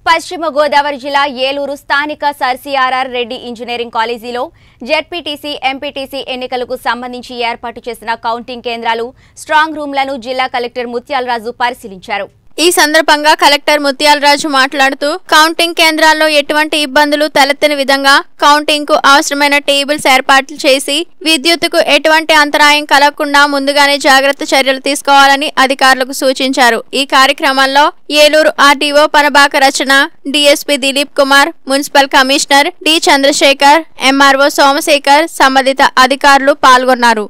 పశ్చిమ గోదావరి జిల్లా ఏలూరు స్థానిక సర్ సిఆర్ఆర్ రెడ్డి ఇంజనీరింగ్ కాలేజీలో జెడ్పీటీసీ ఎంపీటీసీ ఎన్నికలకు సంబంధించి ఏర్పాటు చేసిన కౌంటింగ్ కేంద్రాలు స్ట్రాంగ్ రూమ్లను జిల్లా కలెక్టర్ ముత్యాలరాజు పరిశీలించారు ఈ సందర్భంగా కలెక్టర్ ముత్యాలరాజు మాట్లాడుతూ కౌంటింగ్ కేంద్రాల్లో ఎటువంటి ఇబ్బందులు తలెత్తని విధంగా కౌంటింగ్ కు అవసరమైన టేబుల్స్ ఏర్పాట్లు చేసి విద్యుత్తుకు ఎటువంటి అంతరాయం కలగకుండా ముందుగానే జాగ్రత్త చర్యలు తీసుకోవాలని అధికారులకు సూచించారు ఈ కార్యక్రమంలో Eluru RDO Panabaka Rachana DSP Dilip Kumar municipal commissioner D Chandrasekhar MRO Somasekhar సంబంధిత అధికారులు పాల్గొన్నారు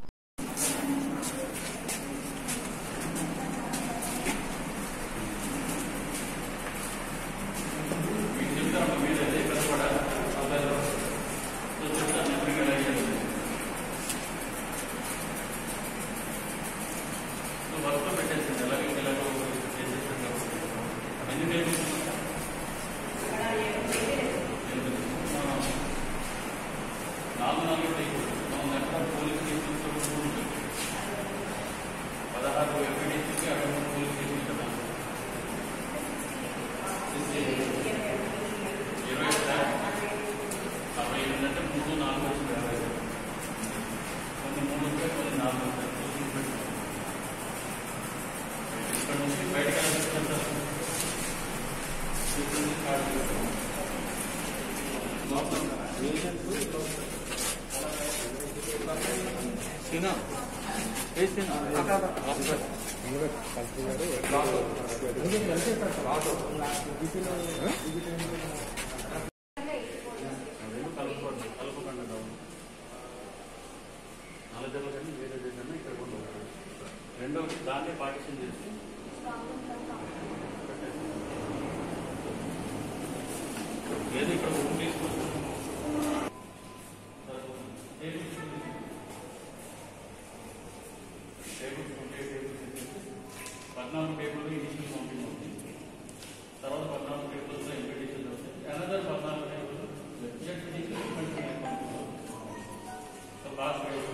రెండవది దాన్ని పార్టిషన్ చేసి ఏది ఇక్కడ రూమ్ తీసుకొచ్చి టేబుల్స్ ఉంటే టేబుల్స్ ఇచ్చేసి పద్నాలుగు టేబుల్ ఇనిషియల్ కౌంటింగ్ అవుతుంది తర్వాత పద్నాలుగు టేబుల్స్ ఎంపీటీషన్ వస్తాయి అనదర్ పద్నాలుగు టేబుల్ జడ్పీటీసీ లాస్ట్